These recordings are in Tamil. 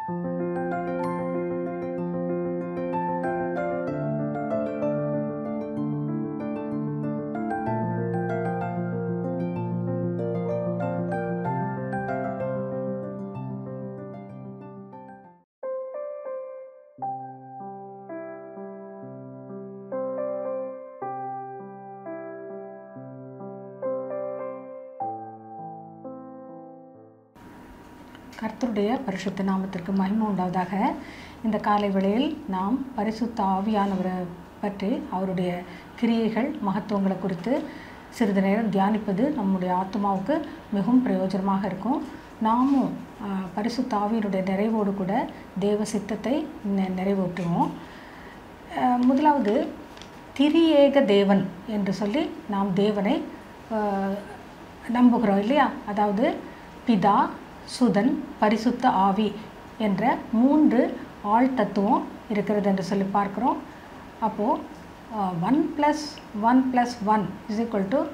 கர்த்தருடைய பரிசுத்த நாமத்திற்கு மகிமை உண்டாவதாக இந்த காலை வேளையில் நாம் பரிசுத்த ஆவியானவரை பற்றி அவருடைய கிரியைகள் மகத்துவங்களை குறித்து சிறிது நேரம் தியானிப்பது நம்முடைய ஆத்மாவுக்கு மிகவும் பிரயோஜனமாக இருக்கும் நாமும் ஆஹ், பரிசுத்த ஆவியினுடைய நிறைவோடு கூட தேவ சித்தத்தை நெ- நிறைவேற்றுவோம் ஆஹ், முதலாவது திரியேக தேவன் என்று சொல்லி நாம் தேவனை ஆஹ், நம்புகிறோம் இல்லையா அதாவது பிதா சுதன் பரிசுத்த ஆவி என்ற மூன்று ஆள் தத்துவம் இருக்கிறது என்று சொல்லி பார்க்குறோம் அப்போது one plus one plus one is equal to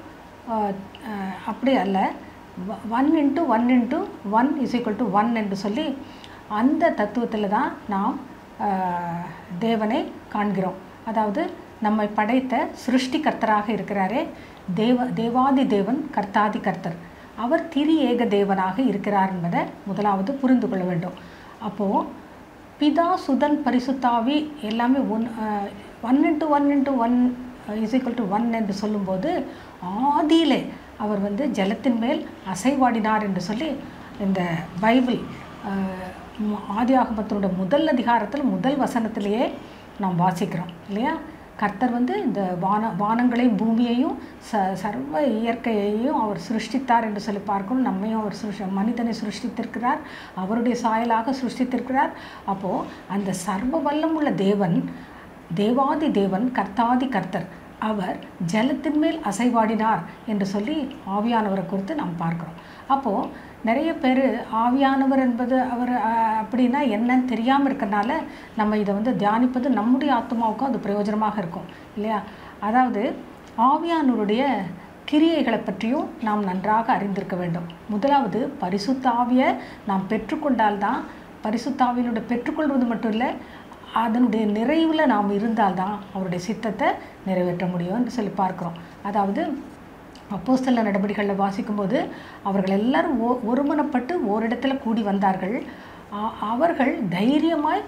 அப்படி அல்ல one into one into one is equal to one என்று சொல்லி அந்த தத்துவத்தில் தான் நாம் ஆஹ், தேவனை காண்கிறோம் அதாவது நம்மை படைத்த சிருஷ்டிகர்த்தராக இருக்கிறாரே தேவ தேவாதி தேவன் கர்த்தாதி கர்த்தர் அவர் திரி ஏக தேவனாக இருக்கிறார் என்பதை முதலாவது புரிந்து கொள்ள வேண்டும் அப்போது பிதா சுதன் பரிசுத்தாவி எல்லாமே one one into one into one is equal to one என்று சொல்லும்போது ஆதியிலே அவர் வந்து ஜலத்தின் மேல் அசைவாடினார் என்று சொல்லி இந்த பைபிள் அஹ், மு- ஆதியாகமத்தினோட முதல் அதிகாரத்தில் முதல் வசனத்திலேயே நாம் வாசிக்கிறோம் இல்லையா கர்த்தர் வந்து இந்த வான வானங்களையும் பூமியையும் ச சர்வ இயற்கையையும் அவர் சிருஷ்டித்தார் என்று சொல்லி பார்க்கணும் நம்மையும் அவர் சிருஷ்டி மனிதனை சிருஷ்டித்திருக்கிறார் அவருடைய சாயலாக சிருஷ்டித்திருக்கிறார் அப்போது அந்த சர்வ வல்லமுள்ள தேவன் தேவாதி தேவன் கர்த்தாதி கர்த்தர் அவர் ஜலத்தின் மேல் அசைவாடினார் என்று சொல்லி ஆவியானவரை குறித்து நாம் பார்க்கிறோம் அப்போது நிறைய பேர் ஆவியானவர் என்பது அவர் அஹ், அப்படின்னா என்னன்னு தெரியாமல் இருக்கறனால நம்ம இதை வந்து தியானிப்பது நம்முடைய ஆத்மாவுக்கும் அது பிரயோஜனமாக இருக்கும் இல்லையா அதாவது ஆவியானவருடைய கிரியைகளை பற்றியும் நாம் நன்றாக அறிந்திருக்க வேண்டும் முதலாவது பரிசுத்த ஆவியை நாம் பெற்றுக்கொண்டால்தான் பரிசுத்த ஆவியினுடைய பெற்றுக்கொள்வது மட்டும் இல்லை அதனுடைய நிறைவில் நாம் இருந்தால்தான் அவருடைய சித்தத்தை நிறைவேற்ற முடியும் என்று சொல்லி பார்க்குறோம் அதாவது அப்போஸ்தல நடவடிக்கைகளில் வாசிக்கும்போது அவர்கள் எல்லாரும் ஓ ஒருமனப்பட்டு ஓரிடத்துல கூடி வந்தார்கள் அ- அவர்கள் தைரியமாய்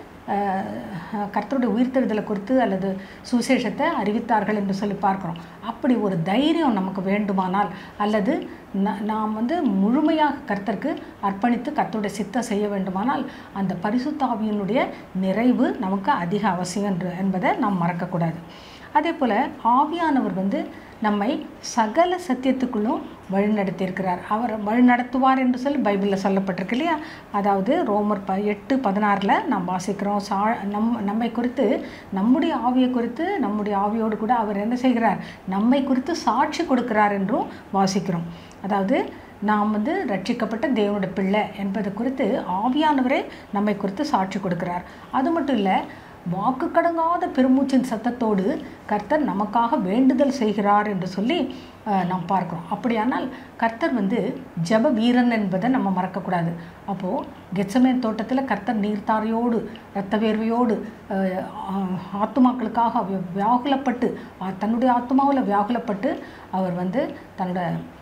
அஹ், கர்த்தருடைய உயிர்த்தெழுதலை குறித்து அல்லது சுவிசேஷத்தை அறிவித்தார்கள் என்று சொல்லி பார்க்குறோம் அப்படி ஒரு தைரியம் நமக்கு வேண்டுமானால் அல்லது ந- நாம் வந்து முழுமையாக கர்த்தருக்கு அர்ப்பணித்து கர்த்தருடைய சித்தம் செய்ய வேண்டுமானால் அந்த பரிசுத்தாவியினுடைய நிறைவு நமக்கு அதிக அவசியம் என்று என்பதை நாம் மறக்கக்கூடாது அதே போல் ஆவியானவர் வந்து நம்மை சகல சத்தியத்துக்குள்ளும் வழிநடத்தியிருக்கிறார் அவர் வழிநடத்துவார் என்று சொல்லி பைபிளில் சொல்லப்பட்டிருக்கு இல்லையா அதாவது ரோமர் ப எட்டு பதினாறில் நாம் வாசிக்கிறோம் சா நம் நம்மை குறித்து நம்முடைய ஆவியை குறித்து நம்முடைய ஆவியோடு கூட அவர் என்ன செய்கிறார் நம்மை குறித்து சாட்சி கொடுக்கிறார் என்றும் வாசிக்கிறோம் அதாவது நாம் வந்து ரட்சிக்கப்பட்ட தேவனுடைய பிள்ளை என்பது குறித்து ஆவியானவரே நம்மை குறித்து சாட்சி கொடுக்கிறார் அது மட்டும் இல்லை வாக்கு கடங்காத பெருமூச்சின் சத்தத்தோடு கர்த்தர் நமக்காக வேண்டுதல் செய்கிறார் என்று சொல்லி அஹ், நாம் பார்க்கிறோம் அப்படியானால் கர்த்தர் வந்து ஜெப வீரன் என்பதை நம்ம மறக்கக்கூடாது அப்போது கெச்சமேன் தோட்டத்தில் கர்த்தர் நீர்த்தாரையோடு இரத்த வேர்வையோடு அஹ், ஆ- ஆத்துமாக்களுக்காக வியா- வியாகுலப்பட்டு ஆ- தன்னுடைய ஆத்மாவில் வியாகுலப்பட்டு அவர் வந்து தன்னோட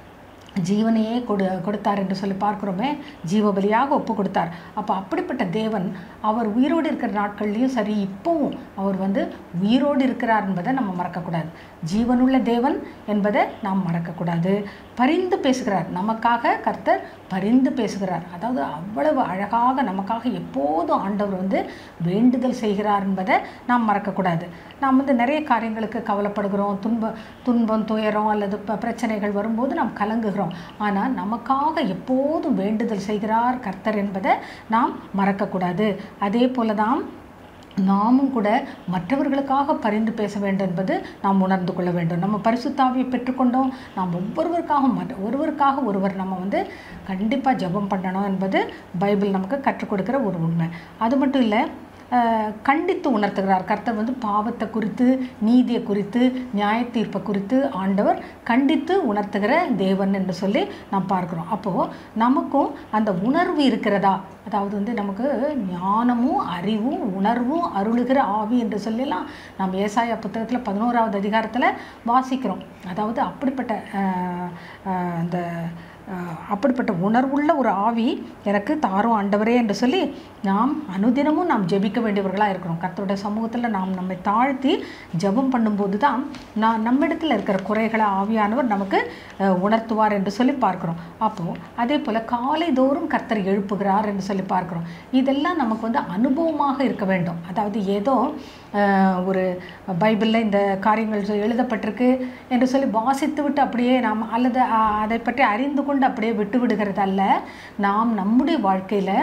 ஜீவனையே கொடு கொடுத்தார் என்று சொல்லி பார்க்குறோமே ஜீவபலியாக ஒப்பு கொடுத்தார் அப்போ அப்படிப்பட்ட தேவன் அவர் உயிரோடு இருக்கிற நாட்கள்லையும் சரி இப்போவும் அவர் வந்து உயிரோடு இருக்கிறார் என்பதை நம்ம மறக்கக்கூடாது ஜீவனுள்ள தேவன் என்பதை நாம் மறக்கக்கூடாது பரிந்து பேசுகிறார் நமக்காக கர்த்தர் பரிந்து பேசுகிறார் அதாவது அவ்வளவு அழகாக நமக்காக எப்போதும் ஆண்டவர் வந்து வேண்டுதல் செய்கிறார் என்பதை நாம் மறக்கக்கூடாது நாம் வந்து நிறைய காரியங்களுக்கு கவலைப்படுகிறோம் துன்ப துன்பம் துயரம் அல்லது ப பிரச்சனைகள் வரும்போது நாம் கலங்குகிறோம் ஆனால் நமக்காக எப்போதும் வேண்டுதல் செய்கிறார் கர்த்தர் என்பதை நாம் மறக்கக்கூடாது அதே போல தான் நாமும் கூட மற்றவர்களுக்காக பரிந்து பேச வேண்டும் என்பது நாம் உணர்ந்து கொள்ள வேண்டும் நம்ம பரிசுத்தாவியை பெற்றுக்கொண்டோம் நாம் ஒவ்வொருவருக்காக மற்ற ஒருவருக்காக ஒருவர் நம்ம வந்து கண்டிப்பாக ஜெபம் பண்ணணும் என்பது பைபிள் நமக்கு கற்றுக் கொடுக்கிற ஒரு உண்மை அது மட்டும் இல்லை அஹ், கண்டித்து உணர்த்துகிறார் கர்த்தர் வந்து பாவத்தை குறித்து நீதியை குறித்து நியாய தீர்ப்பை குறித்து ஆண்டவர் கண்டித்து உணர்த்துகிற தேவன் என்று சொல்லி நாம் பார்க்கிறோம் அப்போது நமக்கும் அந்த உணர்வு இருக்கிறதா அதாவது வந்து நமக்கு ஞானமும் அறிவும் உணர்வும் அருளுகிற ஆவி என்று சொல்லலாம் நாம் ஏசாயா புத்தகத்தில் பதினோராவது அதிகாரத்தில் வாசிக்கிறோம் அதாவது அப்படிப்பட்ட அஹ், அஹ், அந்த அஹ், அப்படிப்பட்ட உணர்வுள்ள ஒரு ஆவி எனக்கு தாரும் ஆண்டவரே என்று சொல்லி நாம் அனுதினமும் நாம் ஜெபிக்க வேண்டியவர்களாக இருக்கிறோம் கர்த்தருடைய சமூகத்தில் நாம் நம்மை தாழ்த்தி ஜெபம் பண்ணும்போது தான் நான் நம்மிடத்தில் இருக்கிற குறைகளை ஆவியானவர் நமக்கு அஹ், உணர்த்துவார் என்று சொல்லி பார்க்கிறோம் அப்போது அதே போல் காலைதோறும் கர்த்தர் எழுப்புகிறார் என்று சொல்லி பார்க்கிறோம் இதெல்லாம் நமக்கு வந்து அனுபவமாக இருக்க வேண்டும் அதாவது ஏதோ அஹ், ஒரு பைபிளில் இந்த காரியங்கள் சொ- எழுதப்பட்டிருக்கு என்று சொல்லி வாசித்து விட்டு அப்படியே நாம் அல்லது அஹ், அதை பற்றி அறிந்து கொண்டு அப்படியே விட்டு விடுகிறது அல்ல நாம் நம்முடைய வாழ்க்கையில்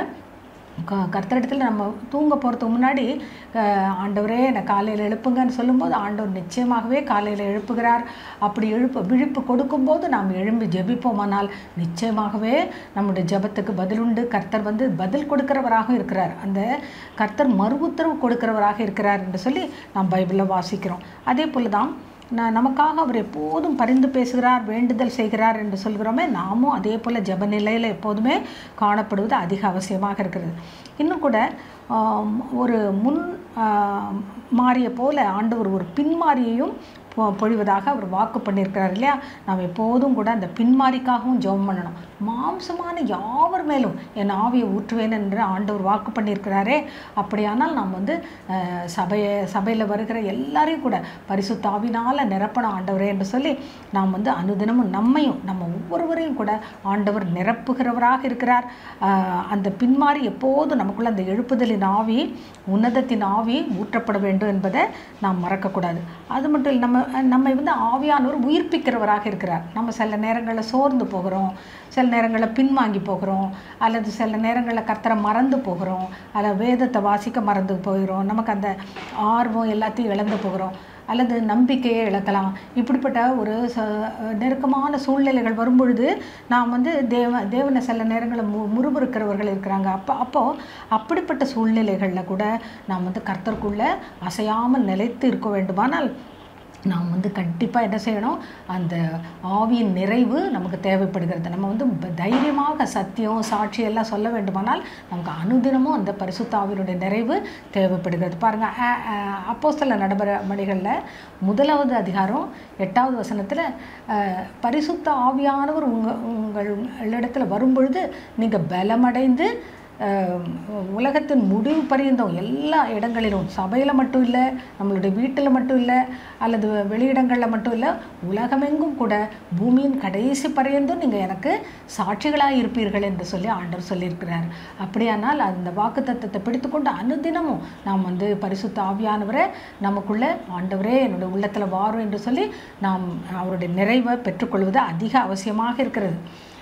க கர்த்தரிடத்தில் நம்ம தூங்க போகிறதுக்கு முன்னாடி அஹ், ஆண்டவரே என்னை காலையில் எழுப்புங்கன்னு சொல்லும்போது ஆண்டவர் நிச்சயமாகவே காலையில் எழுப்புகிறார் அப்படி எழுப்பு விழிப்பு கொடுக்கும்போது நாம் எழும்பி ஜெபிப்போமானால் நிச்சயமாகவே நம்முடைய ஜெபத்துக்கு பதிலுண்டு கர்த்தர் வந்து பதில் கொடுக்கிறவராக இருக்கிறார் அந்த கர்த்தர் மறு உத்தரவு கொடுக்கிறவராக இருக்கிறார் என்று சொல்லி நாம் பைபிளில் வாசிக்கிறோம் அதே போல தான் நான் நமக்காக அவர் எப்போதும் பரிந்து பேசுகிறார் வேண்டுதல் செய்கிறார் என்று சொல்கிறோமே நாமும் அதே போல் ஜெப நிலையில் எப்போதுமே காணப்படுவது அதிக அவசியமாக இருக்கிறது இன்னும் கூட ஆம், ஒரு முன் ஆம், மாறிய போல ஆண்டவர் ஒரு பின்மாரியையும் பொ- பொழிவதாக அவர் வாக்கு பண்ணியிருக்கிறார் இல்லையா நாம் எப்போதும் கூட அந்த பின்மாரிக்காகவும் ஜெபம் பண்ணணும் மாம்சமான யாவர் மேலும் என் ஆவியை ஊற்றுவேன் என்று ஆண்டவர் வாக்கு பண்ணியிருக்கிறாரே அப்படியானால் நாம் வந்து அஹ், சபையை சபையில் வருகிற எல்லாரையும் கூட பரிசுத்த ஆவினால் நிரப்பணும் ஆண்டவரே என்று சொல்லி நாம் வந்து அனுதினமும் நம்மையும் நம்ம ஒவ்வொருவரையும் கூட ஆண்டவர் நிரப்புகிறவராக இருக்கிறார் அஹ், அந்த பின்மாறி எப்போதும் நமக்குள்ள அந்த எழுப்புதலின் ஆவி உன்னதத்தின் ஆவி ஊற்றப்பட வேண்டும் என்பதை நாம் மறக்கக்கூடாது அது மட்டும் இல்லை நம்ம நம்மை வந்து ஆவியானவர் உயிர்ப்பிக்கிறவராக இருக்கிறார் நம்ம சில நேரங்களில் சோர்ந்து போகிறோம் சில நேரங்களில் பின்வாங்கி போகிறோம் அல்லது சில நேரங்களில் கர்த்தரை மறந்து போகிறோம் அல்லது வேதத்தை வாசிக்க மறந்து போகிறோம் நமக்கு அந்த ஆர்வம் எல்லாத்தையும் இழந்து போகிறோம் அல்லது நம்பிக்கையை இழக்கலாம் இப்படிப்பட்ட ஒரு ச நெருக்கமான சூழ்நிலைகள் வரும்பொழுது நாம் வந்து தேவ தேவனை சில நேரங்களில் மு முறுமுறுக்கிறவர்கள் இருக்கிறாங்க அப்போ அப்போது அப்படிப்பட்ட சூழ்நிலைகளில் கூட நாம் வந்து கர்த்தருக்குள்ளே அசையாமல் நிலைத்து இருக்க வேண்டுமானால் நாம் வந்து கண்டிப்பாக என்ன செய்யணும் அந்த ஆவியின் நிறைவு நமக்கு தேவைப்படுகிறது நம்ம வந்து ப- தைரியமாக சத்தியம் சாட்சி எல்லாம் சொல்ல வேண்டுமானால் நமக்கு அனுதினமும் அந்த பரிசுத்த ஆவியினுடைய நிறைவு தேவைப்படுகிறது பாருங்கள் அப்போ சில நடவடிக்கைகளில் முதலாவது அதிகாரம் எட்டாவது வசனத்தில் பரிசுத்த ஆவியானவர் உங்கள் உங்களிடத்தில் வரும்பொழுது நீங்கள் பலமடைந்து அஹ், உலகத்தின் முடிவு பரியந்தம் எல்லா இடங்களிலும் சபையில் மட்டும் இல்லை நம்மளுடைய வீட்டில் மட்டும் இல்லை அல்லது வெளியிடங்களில் மட்டும் இல்லை உலகமெங்கும் கூட பூமியின் கடைசி பரியந்தும் நீங்கள் எனக்கு சாட்சிகளாக இருப்பீர்கள் என்று சொல்லி ஆண்டவர் சொல்லியிருக்கிறார் அப்படியானால் அந்த வாக்கு தத்தத்தை பிடித்துக்கொண்டு அனுதினமும் நாம் வந்து பரிசுத்த ஆவியானவரை நமக்குள்ளே ஆண்டவரே என்னுடைய உள்ளத்தில் வாரும் என்று சொல்லி நாம் அவருடைய நிறைவை பெற்றுக்கொள்வது அதிக அவசியமாக இருக்கிறது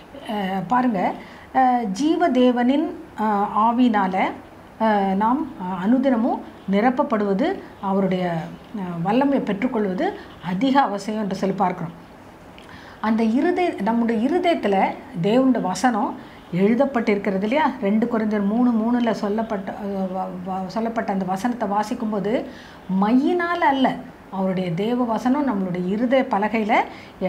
அஹ் பாருங்க அஹ் ஜீவதேவனின் அஹ் ஆவியினால அஹ் நாம் அஹ் அனுதினமும் நிரப்பப்படுவது அவருடைய அஹ் வல்லமையை பெற்றுக்கொள்வது அதிக அவசியம் என்று சொல்லி பார்க்கிறோம் அந்த இருதய நம்முடைய இருதயத்தில் தேவனுடைய வசனம் எழுதப்பட்டிருக்கிறது இல்லையா ரெண்டு குறைந்தர் மூணு மூணில் சொல்லப்பட்ட அஹ், வ- வ- சொல்லப்பட்ட அந்த வசனத்தை வாசிக்கும்போது மையினால் அல்ல அவருடைய தேவ வசனம் நம்மளுடைய இருதய பலகையில்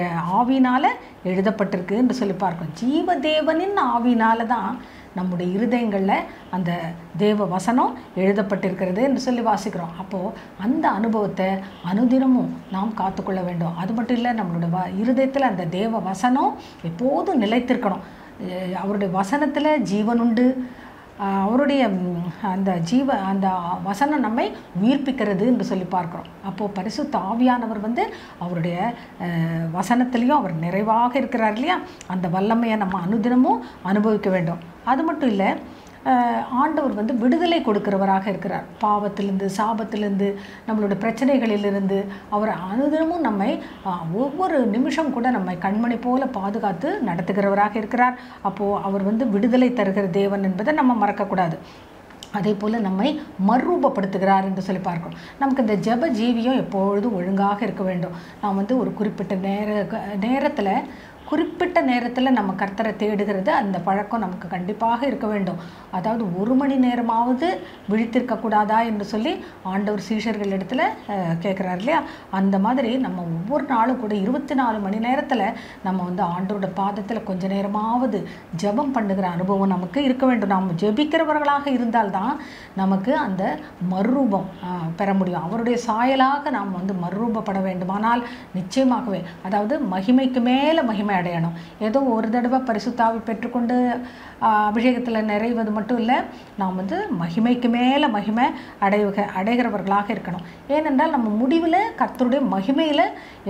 ஆவினால் எழுதப்பட்டிருக்கு என்று சொல்லி பார்க்கணும் ஜீவ தேவனின் ஆவினால தான் நம்முடைய இருதயங்களில் அந்த தேவ வசனம் எழுதப்பட்டிருக்கிறது என்று சொல்லி வாசிக்கிறோம் அப்போது அந்த அனுபவத்தை அனுதினமும் நாம் காத்துக்கொள்ள வேண்டும் அது மட்டும் இல்லை நம்மளோட வ இருதயத்தில் அந்த தேவ வசனம் எப்போதும் நிலைத்திருக்கணும் அஹ் அவருடைய வசனத்தில் ஜீவன் உண்டு அஹ் அவருடைய ம், அந்த ஜீவ அந்த வசனம் நம்மை உயிர்ப்பிக்கிறது என்று சொல்லி பார்க்கிறோம் அப்போது பரிசுத்த ஆவியானவர் வந்து அவருடைய அஹ், வசனத்திலையும் அவர் நிறைவாக இருக்கிறார் இல்லையா அந்த வல்லமையை நம்ம அனுதினமும் அனுபவிக்க வேண்டும் அது மட்டும் இல்லை அஹ், ஆண்டவர் வந்து விடுதலை கொடுக்கிறவராக இருக்கிறார் பாவத்திலிருந்து சாபத்திலிருந்து நம்மளோட பிரச்சனைகளிலிருந்து அவர் அனுதினமும் நம்மை அஹ், ஒவ்வொரு நிமிஷம் கூட நம்மை கண்மணி போல பாதுகாத்து நடத்துகிறவராக இருக்கிறார் அப்போது அவர் வந்து விடுதலை தருகிற தேவன் என்பதை நம்ம மறக்கக்கூடாது அதே போல் நம்மை மறுரூபப்படுத்துகிறார் என்று சொல்லி பார்க்கிறோம் நமக்கு இந்த ஜெப ஜீவியம் எப்பொழுதும் ஒழுங்காக இருக்க வேண்டும் நாம் வந்து ஒரு குறிப்பிட்ட நேர நேரத்தில் குறிப்பிட்ட நேரத்தில் நம்ம கர்த்தரை தேடுகிறது அந்த பழக்கம் நமக்கு கண்டிப்பாக இருக்க வேண்டும் அதாவது ஒரு மணி நேரமாவது விழித்திருக்க கூடாதா என்று சொல்லி ஆண்டவர் சீஷர்கள் இடத்துல கேட்குறாரு இல்லையா அந்த மாதிரி நம்ம ஒவ்வொரு நாளும் கூட இருபத்தி நாலு மணி நேரத்தில் நம்ம வந்து ஆண்டவரோட பாதத்தில் கொஞ்ச நேரமாவது ஜெபம் பண்ணுகிற அனுபவம் நமக்கு இருக்க வேண்டும் நாம் ஜெபிக்கிறவர்களாக இருந்தால்தான் நமக்கு அந்த மறுரூபம் ஆஹ், பெற முடியும் அவருடைய சாயலாக நாம் வந்து மறுரூபப்பட வேண்டுமானால் நிச்சயமாகவே அதாவது மகிமைக்கு மேலே மகிமை அடையணும் ஏதோ ஒரு தடவை பரிசுத்தாவி பெற்றுக்கொண்டு அபிஷேகத்தில் நிறைவது மட்டும் இல்லை நாம் வந்து மகிமைக்கு மேலே மகிமை அடைவுக அடைகிறவர்களாக இருக்கணும் ஏனென்றால் நம்ம முடிவில் கர்த்தருடைய மகிமையில்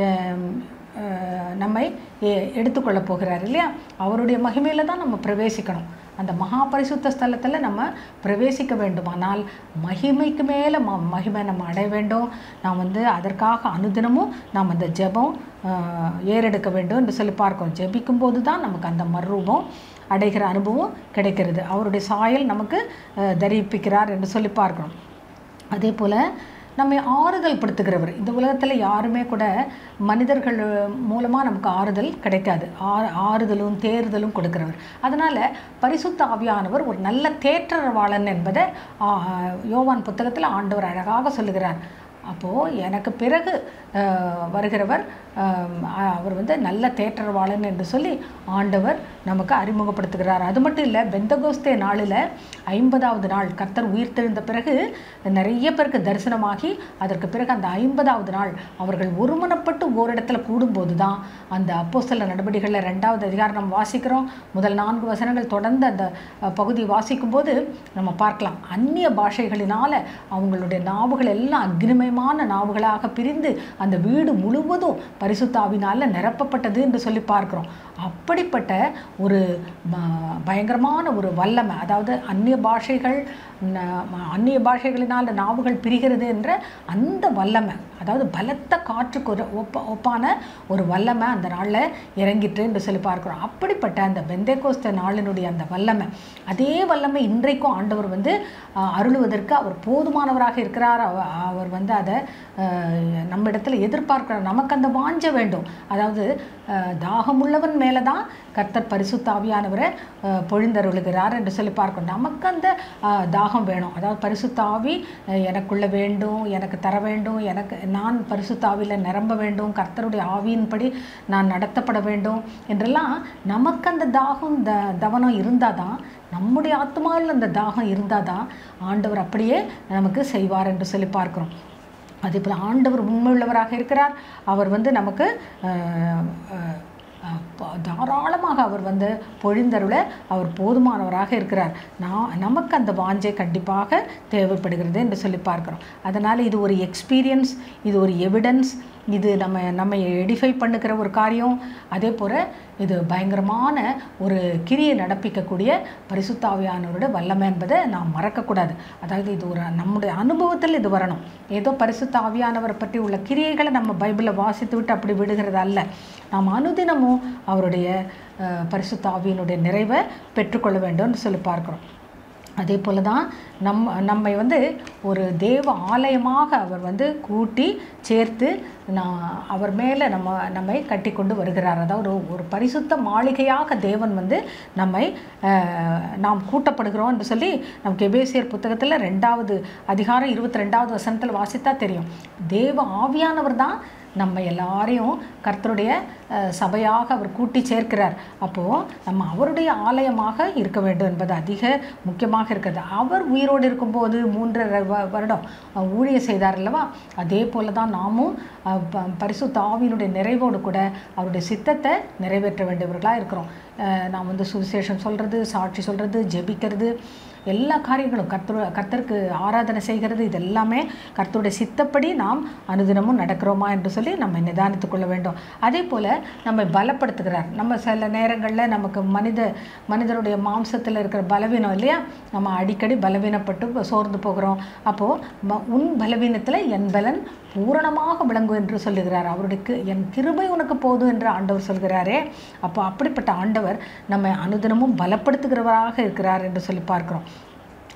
நம்மை எ- எடுத்துக்கொள்ளப் போகிறார் இல்லையா அவருடைய மகிமையில் தான் நம்ம பிரவேசிக்கணும் அந்த மகா பரிசுத்த ஸ்தலத்தில் நம்ம பிரவேசிக்க வேண்டுமானால் மகிமைக்கு மேலே ம மகிமை நம்ம அடைய வேண்டும் நாம் வந்து அதற்காக அனுதினமும் நாம் அந்த ஜெபம் ஆஹ், ஏறெடுக்க வேண்டும் என்று சொல்லி பார்க்கிறோம் ஜெபிக்கும் போது தான் நமக்கு அந்த மறுரூபம் அடைகிற அனுபவம் கிடைக்கிறது அவருடைய சாயல் நமக்கு ஆஹ், தரிப்பிக்கிறார் என்று சொல்லி பார்க்கிறோம் அதே போல் நம்மை ஆறுதல் படுத்துகிறவர் இந்த உலகத்தில் யாருமே கூட மனிதர்கள் மூலமாக நமக்கு ஆறுதல் கிடைக்காது ஆ ஆறுதலும் தேறுதலும் கொடுக்கிறவர் அதனால் பரிசுத்த ஆவியானவர் ஒரு நல்ல தேற்றரவாளன் என்பதை ஆ, யோவான் புத்தகத்தில் ஆண்டவர் அழகாக சொல்லுகிறார் அப்போது எனக்கு பிறகு அஹ், வருகிறவர் அஹ், அவர் வந்து நல்ல தேற்றரவாளன் என்று சொல்லி ஆண்டவர் நமக்கு அறிமுகப்படுத்துகிறார் அது மட்டும் இல்லை பெந்தகோஸ்தே நாளில் ஐம்பதாவது நாள் கர்த்தர் உயிர்த்தெழுந்த பிறகு நிறைய பேருக்கு தரிசனமாகி அதற்கு பிறகு அந்த ஐம்பதாவது நாள் அவர்கள் ஒருமனப்பட்டு ஓரிடத்துல கூடும்போது தான் அந்த அப்போஸ்தல நடவடிக்கைகளில் ரெண்டாவது அதிகாரம் நம்ம வாசிக்கிறோம் முதல் நான்கு வசனங்கள் தொடர்ந்து அந்த அஹ், பகுதி வாசிக்கும்போது நம்ம பார்க்கலாம் அந்நிய பாஷைகளினால அவங்களுடைய நாவுகள் எல்லாம் அக்னிமயமான நாவுகளாக பிரிந்து அந்த வீடு முழுவதும் பரிசுத்தாவினால நிரப்பப்பட்டது என்று சொல்லி பார்க்கிறோம் அப்படிப்பட்ட ஒரு ம- பயங்கரமான ஒரு வல்லமை அதாவது அந்நிய பாஷைகள் ந- ம- அந்நிய பாஷைகளினால் நாவுகள் பிரிகிறது என்ற அந்த வல்லமை அதாவது பலத்த காற்றுக்கு ஒரு ஒப்ப ஒப்பான ஒரு வல்லமை அந்த நாளில் இறங்கிட்டு என்று சொல்லி பார்க்கிறோம் அப்படிப்பட்ட அந்த பெந்தேகோஸ்த நாளினுடைய அந்த வல்லமை அதே வல்லமை இன்றைக்கும் ஆண்டவர் வந்து ஆஹ், அருளுவதற்கு அவர் போதுமானவராக இருக்கிறார் அவ- அவர் வந்து அதை ஆஹ், நம்ம இடத்துல எதிர்பார்க்கிறார் நமக்கு அந்த வாஞ்ச வேண்டும் அதாவது ஆஹ், தாகமுள்ளவன் மேலே தான் கர்த்தர் பரிசுத்த ஆவியானவரை ஆஹ், பொழிந்தருளுகிறார் என்று சொல்லி பார்க்கணும் நமக்கு அந்த ஆஹ், தாகம் வேணும் அதாவது பரிசுத்த ஆவி ஆஹ், எனக்குள்ள வேண்டும் எனக்கு தர வேண்டும் எனக்கு நான் பரிசுத்த ஆவியில் நிரம்ப வேண்டும் கர்த்தருடைய ஆவியின்படி நான் நடத்தப்பட வேண்டும் என்றெல்லாம் நமக்கு அந்த தாகம் த தவனம் இருந்தால் தான் நம்முடைய ஆத்மாவில் அந்த தாகம் இருந்தால் தான் ஆண்டவர் அப்படியே நமக்கு செய்வார் என்று சொல்லி பார்க்கிறோம் அதே போல் ஆண்டவர் உண்மையுள்ளவராக இருக்கிறார் அவர் வந்து நமக்கு ஆஹ், ஆஹ், ஆஹ், ப- தாராளமாக அவர் வந்து பொழிந்தருள அவர் போதுமானவராக இருக்கிறார் நான் நமக்கு அந்த வாஞ்சை கண்டிப்பாக தேவைப்படுகிறது என்று சொல்லி பார்க்கிறோம் அதனால் இது ஒரு எக்ஸ்பீரியன்ஸ் இது ஒரு எவிடன்ஸ் இது நம்ம நம்ம எடிஃபை பண்ணுகிற ஒரு காரியம் அதே போல் இது பயங்கரமான ஒரு கிரியை நடப்பிக்கக்கூடிய பரிசுத்தாவியானவரோட வல்லமை என்பதை நாம் மறக்கக்கூடாது அதாவது இது ஒரு நம்முடைய அனுபவத்தில் இது வரணும் ஏதோ பரிசுத்த ஆவியானவரை பற்றி உள்ள கிரியைகளை நம்ம பைபிளில் வாசித்து விட்டு அப்படி விடுகிறது அல்ல நாம் அனுதினமும் அவருடைய அஹ், பரிசுத்த ஆவியினுடைய நிறைவை பெற்றுக்கொள்ள வேண்டும்னு சொல்லி பார்க்குறோம் அதே போல தான் நம் நம்மை வந்து ஒரு தேவ ஆலயமாக அவர் வந்து கூட்டி சேர்த்து நான் அவர் மேலே நம்ம நம்மை கட்டி கொண்டு வருகிறார் அதாவது ஒரு ஒரு பரிசுத்த மாளிகையாக தேவன் வந்து நம்மை அஹ், நாம் கூட்டப்படுகிறோம் என்று சொல்லி நமக்கு எபேசியர் புத்தகத்தில் ரெண்டாவது அதிகாரம் இருபத்தி ரெண்டாவது வசனத்தில் வாசித்தா தெரியும் தேவ ஆவியானவர் தான் நம்ம எல்லாரையும் கர்த்தருடைய அஹ், சபையாக அவர் கூட்டி சேர்க்கிறார் அப்போது நம்ம அவருடைய ஆலயமாக இருக்க வேண்டும் என்பது அதிக முக்கியமாக இருக்கிறது அவர் உயிரோடு இருக்கும்போது மூன்றரை வ- வருடம் அஹ், ஊழியம் செய்தார் அல்லவா அதே போல தான் நாமும் அஹ், ப- பரிசுத்த ஆவியினுடைய நிறைவோடு கூட அவருடைய சித்தத்தை நிறைவேற்ற வேண்டியவர்களாக இருக்கிறோம் அஹ், நாம் வந்து சுவிசேஷம் சொல்கிறது சாட்சி சொல்கிறது ஜெபிக்கிறது எல்லா காரியங்களும் கர்த்தர் கர்த்தருக்கு ஆராதனை செய்கிறது இது எல்லாமே கர்த்தருடைய சித்தப்படி நாம் அனுதினமும் நடக்கிறோமா என்று சொல்லி நம்ம நிதானித்துக் கொள்ள வேண்டும் அதே போல் நம்மை பலப்படுத்துகிறார் நம்ம சில நேரங்களில் நமக்கு மனித மனிதனுடைய மாம்சத்தில் இருக்கிற பலவீனம் இல்லையா நம்ம அடிக்கடி பலவீனப்பட்டு சோர்ந்து போகிறோம் அப்போது உன் பலவீனத்தில் என் பலன் பூரணமாக விளங்கும் என்று சொல்லுகிறார் அவருக்கு என் கிருபை உனக்கு போதும் என்று ஆண்டவர் சொல்கிறாரே அப்போ அப்படிப்பட்ட ஆண்டவர் நம்மை அனுதினமும் பலப்படுத்துகிறவராக இருக்கிறார் என்று சொல்லி பார்க்கிறோம்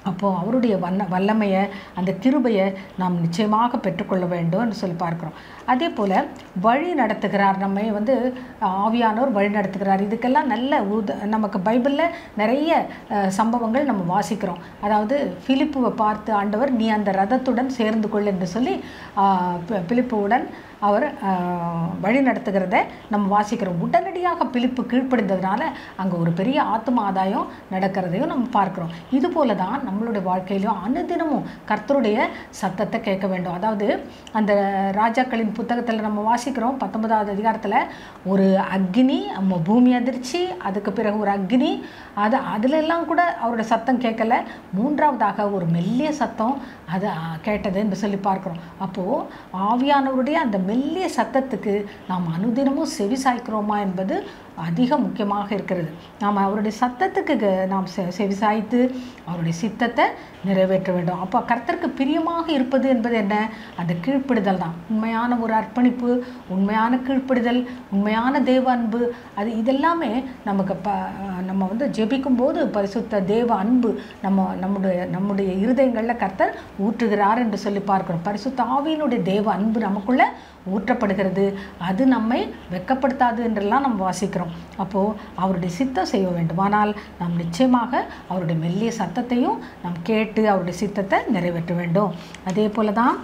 அப்போது அவருடைய வண்ண வல்லமையை அந்த கிருபையை நாம் நிச்சயமாக பெற்றுக்கொள்ள வேண்டும் என்று சொல்லி பார்க்குறோம் அதே போல் வழி நடத்துகிறார் நம்மை வந்து ஆவியானோர் வழி நடத்துகிறார் இதுக்கெல்லாம் நல்ல உத நமக்கு பைபிளில் நிறைய அஹ், சம்பவங்கள் நம்ம வாசிக்கிறோம் அதாவது பிலிப்புவை பார்த்து ஆண்டவர் நீ அந்த ரதத்துடன் சேர்ந்து கொள் என்று சொல்லி ஆஹ், பி- பிலிப்புவுடன் அவர் ஆஹ், வழி நடத்துகிறத நம்ம வாசிக்கிறோம் உடனடியாக பிலிப்பு கீழ்ப்படிந்ததுனால அங்கே ஒரு பெரிய ஆத்ம ஆதாயம் நடக்கிறதையும் நம்ம பார்க்குறோம் இது போல தான் நம்மளுடைய வாழ்க்கையிலும் அனுதினமும் கர்த்தருடைய சத்தத்தை கேட்க வேண்டும் அதாவது அந்த ராஜாக்களின் புத்தகத்தில் நம்ம வாசிக்கிறோம் பத்தொன்பதாவது அதிகாரத்தில் ஒரு அக்னி நம்ம பூமி அதிர்ச்சி அதுக்கு பிறகு ஒரு அக்னி அது அதுல எல்லாம் கூட அவரோட சத்தம் கேட்கல மூன்றாவதாக ஒரு மெல்லிய சத்தம் அது ஆ, கேட்டது என்று சொல்லி பார்க்குறோம் அப்போது ஆவியானவருடைய அந்த மெல்லிய சத்தத்துக்கு நாம் அனுதினமும் செவி சாய்க்கிறோமா என்பது அதிக முக்கியமாக இருக்கிறது நாம் அவருடைய சத்தத்துக்கு க- நாம் செ செவி சாய்த்து அவருடைய சித்தத்தை நிறைவேற்ற வேண்டும் அப்போ கர்த்தருக்கு பிரியமாக இருப்பது என்பது என்ன அந்த கீழ்ப்பிடுதல் தான் உண்மையான ஒரு அர்ப்பணிப்பு உண்மையான கீழ்ப்பிடுதல் உண்மையான தேவ அன்பு அது இதெல்லாமே நமக்கு ப நம்ம வந்து ஜெபிக்கும் போது பரிசுத்த தேவ அன்பு நம்ம நம்முடைய நம்முடைய இருதயங்களில் கர்த்தர் ஊற்றுகிறார் என்று சொல்லி பார்க்கிறோம் பரிசுத்த ஆவியினுடைய தேவ அன்பு நமக்குள்ள ஊற்றப்படுகிறது அது நம்மை வெட்கப்படுத்தாது என்றெல்லாம் நம்ம வாசிக்கிறோம் அப்போது அவருடைய சித்தம் செய்ய வேண்டுமானால் நாம் நிச்சயமாக அவருடைய மெல்லிய சத்தத்தையும் நாம் கேட்டு அவருடைய சித்தத்தை நிறைவேற்ற வேண்டும் அதே போல தான்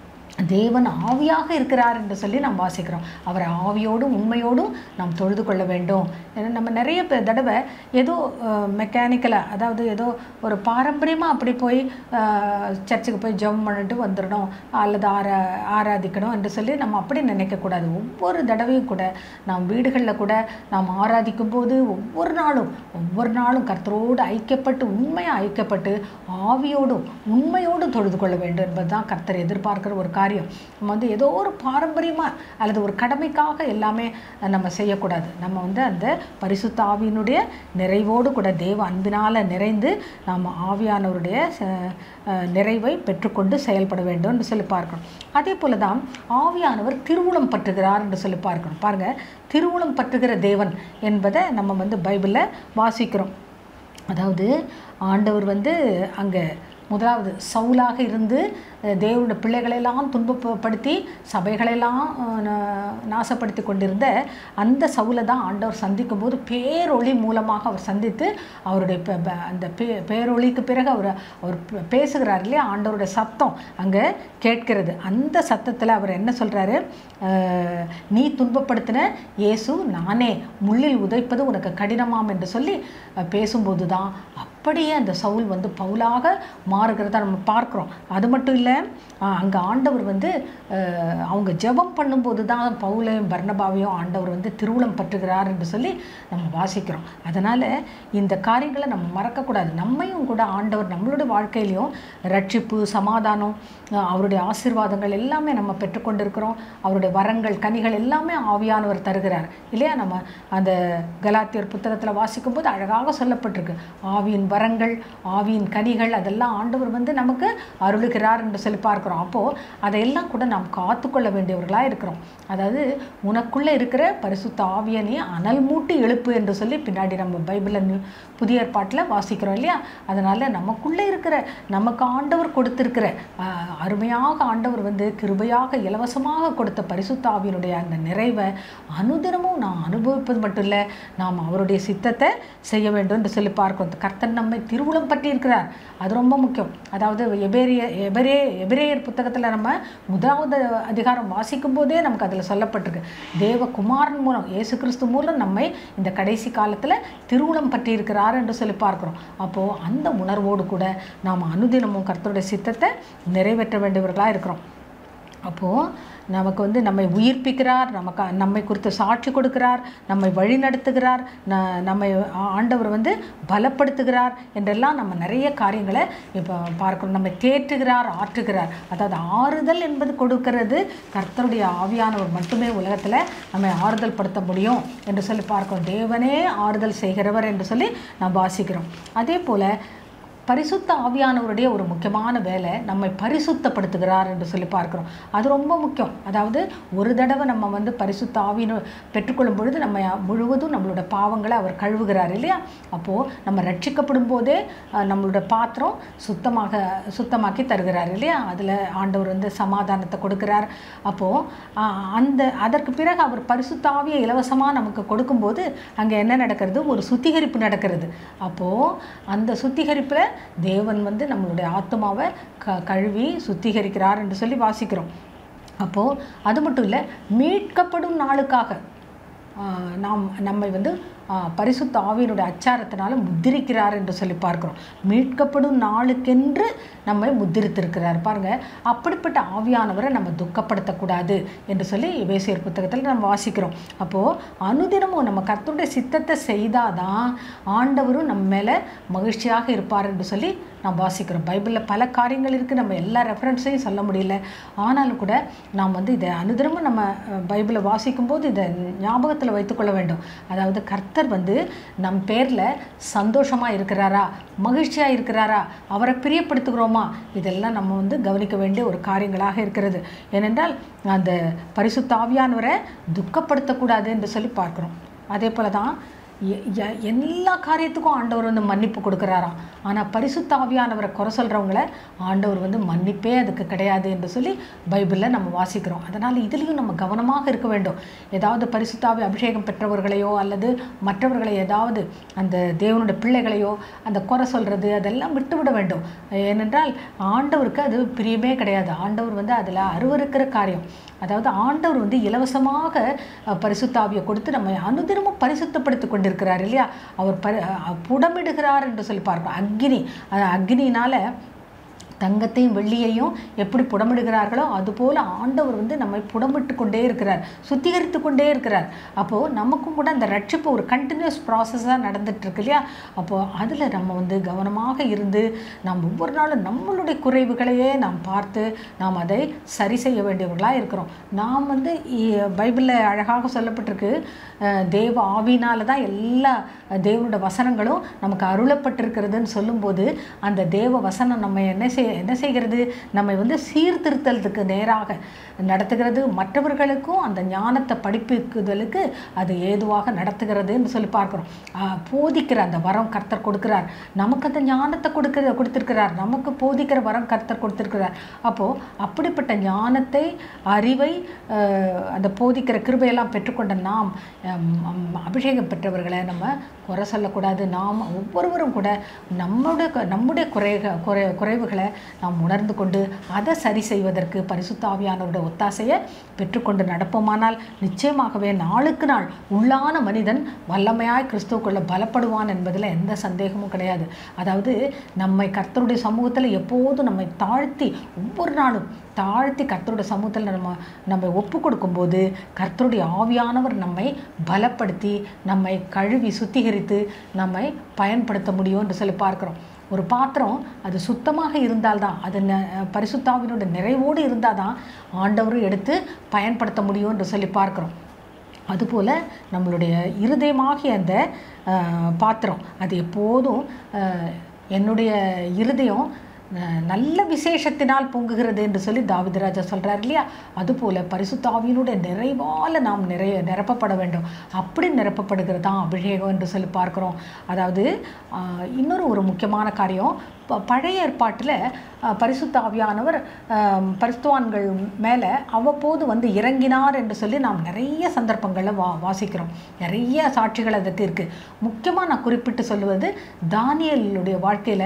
தேவன் ஆவியாக இருக்கிறார் என்று சொல்லி நாம் வாசிக்கிறோம் அவரை ஆவியோடும் உண்மையோடும் நாம் தொழுது கொள்ள வேண்டும் ஏன்னா நம்ம நிறைய பேர் தடவை ஏதோ மெக்கானிக்கலாக அதாவது ஏதோ ஒரு பாரம்பரியமாக அப்படி போய் அஹ், சர்ச்சுக்கு போய் ஜெபம் பண்ணிட்டு வந்துடணும் அல்லது ஆரா ஆராதிக்கணும் என்று சொல்லி நம்ம அப்படி நினைக்கக்கூடாது ஒவ்வொரு தடவையும் கூட நாம் வீடுகளில் கூட நாம் ஆராதிக்கும் போது ஒவ்வொரு நாளும் ஒவ்வொரு நாளும் கர்த்தரோடு ஐக்கியப்பட்டு உண்மையாக ஐக்கியப்பட்டு ஆவியோடும் உண்மையோடும் தொழுது கொள்ள வேண்டும் என்பதுதான் கர்த்தர் எதிர்பார்க்கிற ஒரு காரியம் நம்ம வந்து ஏதோ ஒரு பாரம்பரியமாக அல்லது ஒரு கடமைக்காக எல்லாமே நம்ம செய்யக்கூடாது நம்ம வந்து அந்த பரிசுத்த ஆவியினுடைய நிறைவோடு கூட தேவ அன்பினால் நிறைந்து நாம் ஆவியானவருடைய ச- அஹ் நிறைவை பெற்றுக்கொண்டு செயல்பட வேண்டும் என்று சொல்லி பார்க்கணும் அதே போல தான் ஆவியானவர் திருவுளம் பற்றுகிறார் என்று சொல்லி பார்க்கணும் பாருங்க திருவுளம் பற்றுகிற தேவன் என்பதை நம்ம வந்து பைபிளில் வாசிக்கிறோம் அதாவது ஆண்டவர் வந்து அங்கே முதலாவது சவுலாக இருந்து அஹ், தேவனுடைய பிள்ளைகளெல்லாம் துன்பப்படுத்தி சபைகளெல்லாம் அஹ், நா- நாசப்படுத்தி கொண்டிருந்த அந்த சவுலை தான் ஆண்டவர் சந்திக்கும் போது பேரொளி மூலமாக அவர் சந்தித்து அவருடைய ப- ப- அந்த பே பேரொளிக்கு பிறகு அவர் அவர் பே- பேசுகிறார் இல்லையா ஆண்டவருடைய சத்தம் அங்கே கேட்கிறது அந்த சத்தத்தில் அவர் என்ன சொல்கிறாரு நீ துன்பப்படுத்தின இயேசு நானே முள்ளில் உதைப்பது உனக்கு கடினமாம் என்று சொல்லி அஹ், பேசும்போது தான் அப்படியே அந்த சவுல் வந்து பவுலாக மாறுகிறத நம்ம பார்க்குறோம் அது மட்டும் இல்லை அங்கே ஆண்டவர் வந்து அஹ், அவங்க ஜெபம் பண்ணும்போது தான் பவுலையும் பர்ணபாவையும் ஆண்டவர் வந்து திருவுளம் பற்றுகிறார் என்று சொல்லி நம்ம வாசிக்கிறோம் அதனால் இந்த காரியங்களை நம்ம மறக்கக்கூடாது நம்மையும் கூட ஆண்டவர் நம்மளுடைய வாழ்க்கையிலையும் ரட்சிப்பு சமாதானம் அஹ், அவருடைய ஆசீர்வாதங்கள் எல்லாமே நம்ம பெற்றுக்கொண்டிருக்கிறோம் அவருடைய வரங்கள் கனிகள் எல்லாமே ஆவியானவர் தருகிறார் இல்லையா நம்ம அந்த கலாத்தியர் புத்தகத்தில் வாசிக்கும்போது அழகாக சொல்லப்பட்டிருக்கு ஆவியின் வரங்கள் ஆவியின் கனிகள் அதெல்லாம் ஆண்டவர் வந்து நமக்கு அருளுகிறார் என்று சொல்லி பார்க்கிறோம் அப்போது அதையெல்லாம் கூட நாம் காத்துக்கொள்ள வேண்டியவர்களாக இருக்கிறோம் அதாவது உனக்குள்ளே இருக்கிற பரிசுத்த ஆவியனே அனல் மூட்டி எழுப்பு என்று சொல்லி பின்னாடி நம்ம பைபிளில் நியூ- புதிய ஏற்பாட்டில் வாசிக்கிறோம் இல்லையா அதனால் நமக்குள்ளே இருக்கிற நமக்கு ஆண்டவர் கொடுத்திருக்கிற ஆஹ், அருமையாக ஆண்டவர் வந்து கிருபையாக இலவசமாக கொடுத்த பரிசுத்த ஆவியினுடைய அந்த நிறைவை அனுதினமும் நாம் அனுபவிப்பது மட்டும் இல்லை நாம் அவருடைய சித்தத்தை செய்ய வேண்டும் என்று சொல்லி பார்க்கிறோம் கர்த்தர் நம்மை திருவுளம் பற்றி இருக்கிறார் அது ரொம்ப முக்கியம் அதாவது எபேரிய எபரே எபிரேயர் புத்தகத்தில் நம்ம முதலாவது அதிகாரம் வாசிக்கும் போதே நமக்கு அதில் சொல்லப்பட்டிருக்கு தேவகுமாரன் மூலம் இயேசு கிறிஸ்து மூலம் நம்மை இந்த கடைசி காலத்தில் திருவுளம் பற்றி இருக்கிறார் என்று சொல்லி பார்க்கிறோம் அப்போது அந்த உணர்வோடு கூட நாம் அனுதினமும் கர்த்தருடைய சித்தத்தை நிறைவேற்ற வேண்டியவர்களாக இருக்கிறோம் அப்போது நமக்கு வந்து நம்மை உயிர்ப்பிக்கிறார் நமக்கு நம்மை குறித்து சாட்சி கொடுக்கிறார் நம்மை வழி நடத்துகிறார் ந நம்மை ஆ- ஆண்டவர் வந்து பலப்படுத்துகிறார் என்றெல்லாம் நம்ம நிறைய காரியங்களை இப்போ பார்க்கிறோம் நம்மை தேற்றுகிறார் ஆற்றுகிறார் அதாவது ஆறுதல் என்பது கொடுக்கிறது கர்த்தருடைய ஆவியானவர் மட்டுமே உலகத்தில் நம்மை ஆறுதல் படுத்த முடியும் என்று சொல்லி பார்க்கிறோம் தேவனே ஆறுதல் செய்கிறவர் என்று சொல்லி நாம் வாசிக்கிறோம் அதே போல் பரிசுத்த ஆவியானவருடைய ஒரு முக்கியமான வேலை நம்மை பரிசுத்தப்படுத்துகிறார் என்று சொல்லி பார்க்கிறோம் அது ரொம்ப முக்கியம் அதாவது ஒரு தடவை நம்ம வந்து பரிசுத்த ஆவியின பெற்றுக்கொள்ளும் பொழுது நம்ம முழுவதும் நம்மளோட பாவங்களை அவர் கழுவுகிறார் இல்லையா அப்போது நம்ம ரட்சிக்கப்படும் போதே அஹ், நம்மளோட பாத்திரம் சுத்தமாக சுத்தமாக்கி தருகிறார் இல்லையா அதில் ஆண்டவர் வந்து சமாதானத்தை கொடுக்கிறார் அப்போது அந்த அதற்கு பிறகு அவர் பரிசுத்த ஆவியை இலவசமாக நமக்கு கொடுக்கும்போது அங்கே என்ன நடக்கிறது ஒரு சுத்திகரிப்பு நடக்கிறது அப்போது அந்த சுத்திகரிப்பில் தேவன் வந்து நம்மளுடைய ஆத்மாவை க கழுவி சுத்திகரிக்கிறார் என்று சொல்லி வாசிக்கிறோம் அப்போது அது மட்டும் இல்லை மீட்கப்படும் நாளுக்காக ஆஹ், நாம் நம்மை வந்து ஆஹ், பரிசுத்த ஆவியினுடைய அச்சாரத்தினால முத்திரிக்கிறார் என்று சொல்லி பார்க்கிறோம் மீட்கப்படும் நாளுக்கென்று நம்மை முத்திரித்திருக்கிறார் பாருங்க அப்படிப்பட்ட ஆவியானவரை நம்ம துக்கப்படுத்தக்கூடாது என்று சொல்லி வேசியர் புத்தகத்தில் நம்ம வாசிக்கிறோம் அப்போது அனுதினமும் நம்ம கர்த்தருடைய சித்தத்தை செய்தாதான் ஆண்டவரும் நம்ம மேலே மகிழ்ச்சியாக இருப்பார் என்று சொல்லி நாம் வாசிக்கிறோம் பைபிளில் பல காரியங்கள் இருக்குது நம்ம எல்லா ரெஃபரன்ஸையும் சொல்ல முடியல ஆனாலும் கூட நாம் வந்து இதை அனுதினமும் நம்ம அஹ், பைபிளை வாசிக்கும்போது இதை ஞாபகத்தில் வைத்துக்கொள்ள வேண்டும் அதாவது கர்த்தர் வந்து நம் பேரில் சந்தோஷமாக இருக்கிறாரா மகிழ்ச்சியாக இருக்கிறாரா அவரை பிரியப்படுத்துகிறோமா இதெல்லாம் நம்ம வந்து கவனிக்க வேண்டிய ஒரு காரியங்களாக இருக்கிறது ஏனென்றால் அந்த பரிசுத்த ஆவியானவரை துக்கப்படுத்தக்கூடாது என்று சொல்லி பார்க்குறோம் அதே போல தான் எ- எ- எல்லா காரியத்துக்கும் ஆண்டவர் வந்து மன்னிப்பு கொடுக்குறாராம் ஆனால் பரிசுத்த ஆவியானவரை குறை சொல்கிறவங்கள ஆண்டவர் வந்து மன்னிப்பே அதுக்கு கிடையாது என்று சொல்லி பைபிளில் நம்ம வாசிக்கிறோம் அதனால் இதுலேயும் நம்ம கவனமாக இருக்க வேண்டும் ஏதாவது பரிசுத்தாவி அபிஷேகம் பெற்றவர்களையோ அல்லது மற்றவர்களை ஏதாவது அந்த தேவனுடைய பிள்ளைகளையோ அந்த குறை சொல்கிறது அதெல்லாம் விட்டுவிட வேண்டும் ஏனென்றால் ஆண்டவருக்கு அது பிரியமே கிடையாது ஆண்டவர் வந்து அதில் அருவருக்கிற காரியம் அதாவது ஆண்டவர் வந்து இலவசமாக அஹ், பரிசுத்தாவியை கொடுத்து நம்ம அனுதினமும் பரிசுத்தப்படுத்தி கொண்டிருக்கிறார் இல்லையா அவர் பரி அஹ், புடமிடுகிறார் என்று சொல்லி பார்க்கிறோம் அக்னி அஹ், அக்னியினால தங்கத்தையும் வெள்ளியையும் எப்படி புடமிடுகிறார்களோ அதுபோல் ஆண்டவர் வந்து நம்மை புடமிட்டு கொண்டே இருக்கிறார் சுத்திகரித்து கொண்டே இருக்கிறார் அப்போது நமக்கும் கூட அந்த ரட்சிப்பு ஒரு கண்டினியூஸ் ப்ராசஸாக நடந்துட்டு இருக்கு இல்லையா அப்போது அதில் நம்ம வந்து கவனமாக இருந்து நாம் ஒவ்வொரு நாளும் நம்மளுடைய குறைவுகளையே நாம் பார்த்து நாம் அதை சரி செய்ய வேண்டியவர்களாக இருக்கிறோம் நாம் வந்து இ- பைபிளில் அழகாக சொல்லப்பட்டிருக்கு அஹ், தேவ ஆவினால தான் எல்லா தேவனோட வசனங்களும் நமக்கு அருளப்பட்டிருக்கிறதுன்னு சொல்லும்போது அந்த தேவ வசனம் நம்ம என்ன செய் என்ன செய்கிறது நம்மை வந்து சீர்திருத்தலுக்கு நேராக நடத்துகிறது மற்றவர்களுக்கும் அந்த ஞானத்தை படிப்புக்குதலுக்கு அது ஏதுவாக நடத்துகிறதுன்னு சொல்லி பார்க்குறோம் ஆஹ், போதிக்கிற அந்த வரம் கர்த்தர் கொடுக்கிறார் நமக்கு அந்த ஞானத்தை கொடுக்கிற கொடுத்திருக்கிறார் நமக்கு போதிக்கிற வரம் கர்த்தர் கொடுத்திருக்கிறார் அப்போது அப்படிப்பட்ட ஞானத்தை அறிவை ஆஹ், அந்த போதிக்கிற கிருபையெல்லாம் பெற்றுக்கொண்ட நாம் ஹம், ஹம், அபிஷேகம் பெற்றவர்களை நம்ம குறை சொல்லக்கூடாது நாம் ஒவ்வொருவரும் கூட நம்முடைய கு- நம்முடைய குறைக குறை குறைவுகளை நாம் உணர்ந்து கொண்டு அதை சரி செய்வதற்கு பரிசுத்த ஆவியானவருடைய ஒத்தாசையை பெற்றுக்கொண்டு நடப்போமானால் நிச்சயமாகவே நாளுக்கு நாள் உள்ளான மனிதன் வல்லமையாய் கிறிஸ்துவுக்குள்ள பலப்படுவான் என்பதில் எந்த சந்தேகமும் கிடையாது அதாவது நம்மை கர்த்தருடைய சமூகத்தில் எப்போதும் நம்மை தாழ்த்தி ஒவ்வொரு நாளும் தாழ்த்தி கர்த்தருடைய சமூகத்தில் நம்ம நம்ம ஒப்பு கொடுக்கும்போது கர்த்தருடைய ஆவியானவர் நம்மை பலப்படுத்தி நம்மை கழுவி சுத்திகரித்து நம்மை பயன்படுத்த முடியும் என்று சொல்லி பார்க்கிறோம் ஒரு பாத்திரம் அது சுத்தமாக இருந்தால்தான் அது ந பரிசுத்தாவினோட நிறைவோடு இருந்தால் தான் ஆண்டவரும் எடுத்து பயன்படுத்த முடியும் என்று சொல்லி பார்க்கிறோம் அதுபோல் நம்மளுடைய இருதயமாகிய அந்த அஹ், பாத்திரம் அது எப்போதும் அஹ், என்னுடைய இருதயம் அஹ், நல்ல விசேஷத்தினால் பொங்குகிறது என்று சொல்லி தாவிதராஜா சொல்கிறார் இல்லையா அதுபோல் பரிசுத்தாவியினுடைய நிறைவால் நாம் நிறைய நிரப்பப்பட வேண்டும் அப்படி நிரப்பப்படுகிறது தான் அபிஷேகம் என்று சொல்லி பார்க்குறோம் அதாவது ஆஹ், இன்னொரு ஒரு முக்கியமான காரியம் ப- பழைய ஏற்பாட்டில் ஆஹ், பரிசுத்த ஆவியானவர் ஆஹ், பரிசுத்தவான்கள் மேலே அவ்வப்போது வந்து இறங்கினார் என்று சொல்லி நாம் நிறைய சந்தர்ப்பங்களில் வா வாசிக்கிறோம் நிறைய சாட்சிகள் அதுக்கு இருக்குது முக்கியமாக நான் குறிப்பிட்டு சொல்லுவது தானியலுடைய வாழ்க்கையில்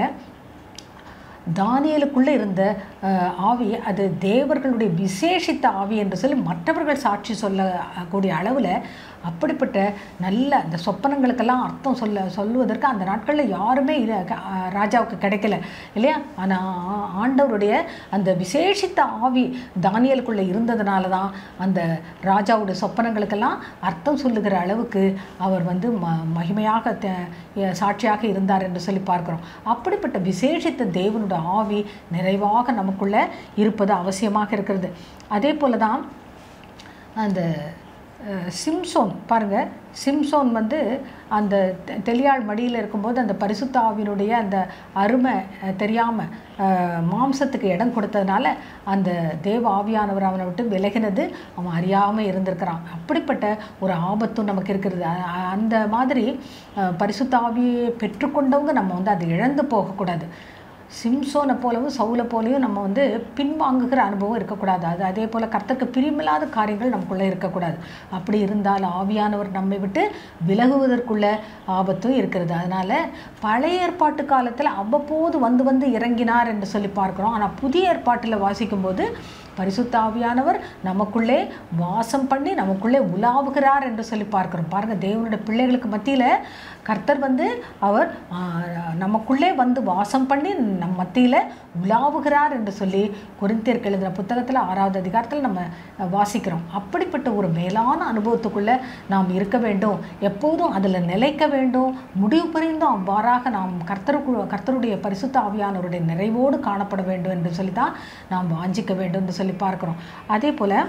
தானியலுக்குள்ளே இருந்த அஹ், ஆவி அது தேவர்களுடைய விசேஷித்த ஆவி என்று சொல்லி மற்றவர்கள் சாட்சி சொல்லக்கூடிய அளவில் அப்படிப்பட்ட நல்ல அந்த சொப்பனங்களுக்கெல்லாம் அர்த்தம் சொல்ல சொல்லுவதற்கு அந்த நாட்களில் யாருமே இத- க- அஹ், ராஜாவுக்கு கிடைக்கல இல்லையா ஆனால் ஆண்டவருடைய அந்த விசேஷித்த ஆவி தானியலுக்குள்ளே இருந்ததுனால தான் அந்த ராஜாவுடைய சொப்பனங்களுக்கெல்லாம் அர்த்தம் சொல்லுகிற அளவுக்கு அவர் வந்து ம மகிமையாக த- எ- சாட்சியாக இருந்தார் என்று சொல்லி பார்க்கிறோம் அப்படிப்பட்ட விசேஷித்த தேவனுடைய ஆவி நிறைவாக நமக்குள்ள இருப்பது அவசியமாக இருக்கிறது அதே போல தான் அந்த அஹ், சிம்சோன் பாருங்கள் சிம்சோன் வந்து அந்த தெ- தெளியாள் மடியில் இருக்கும்போது அந்த பரிசுத்த ஆவியினுடைய அந்த அருமை தெரியாமல் மாம்சத்துக்கு இடம் கொடுத்ததுனால அந்த தேவ ஆவியானவர் அவனை விட்டு விலகினது அவன் அறியாமல் இருந்திருக்கிறான் அப்படிப்பட்ட ஒரு ஆபத்தும் நமக்கு இருக்கிறது அ- அ- அந்த மாதிரி அஹ், பரிசுத்த ஆவியை பெற்றுக்கொண்டவங்க நம்ம வந்து அதை இழந்து போகக்கூடாது சிம்சோனை போலவும் சவுலை போலையும் நம்ம வந்து பின்வாங்குகிற அனுபவம் இருக்கக்கூடாது அது அதே போல் கர்த்தருக்கு பிரியமில்லாத காரியங்கள் நமக்குள்ளே இருக்கக்கூடாது அப்படி இருந்தால் ஆவியானவர் நம்மை விட்டு விலகுவதற்குள்ள ஆபத்தும் இருக்கிறது அதனால் பழைய ஏற்பாட்டு காலத்தில் அவ்வப்போது வந்து வந்து இறங்கினார் என்று சொல்லி பார்க்குறோம் ஆனால் புதிய ஏற்பாட்டில் வாசிக்கும்போது பரிசுத்த ஆவியானவர் நமக்குள்ளே வாசம் பண்ணி நமக்குள்ளே உலாவுகிறார் என்று சொல்லி பார்க்கிறோம் பாருங்கள் தேவனுடைய பிள்ளைகளுக்கு மத்தியில் கர்த்தர் வந்து அவர் ஆ, நமக்குள்ளே வந்து வாசம் பண்ணி நம் மத்தியில் உலாவுகிறார் என்று சொல்லி குறிந்தியருக்கு எழுதின புத்தகத்தில் ஆறாவது அதிகாரத்தில் நம்ம அஹ், வாசிக்கிறோம் அப்படிப்பட்ட ஒரு மேலான அனுபவத்துக்குள்ளே நாம் இருக்க வேண்டும் எப்போதும் அதில் நிலைக்க வேண்டும் முடிவு புரிந்தும் அவ்வாறாக நாம் கர்த்தருக்கு கர்த்தருடைய பரிசுத்த ஆவியானவருடைய நிறைவோடு காணப்பட வேண்டும் என்று சொல்லி தான் நாம் வாஞ்சிக்க வேண்டும் என்று சொல்லி பார்க்கிறோம் அதே போல்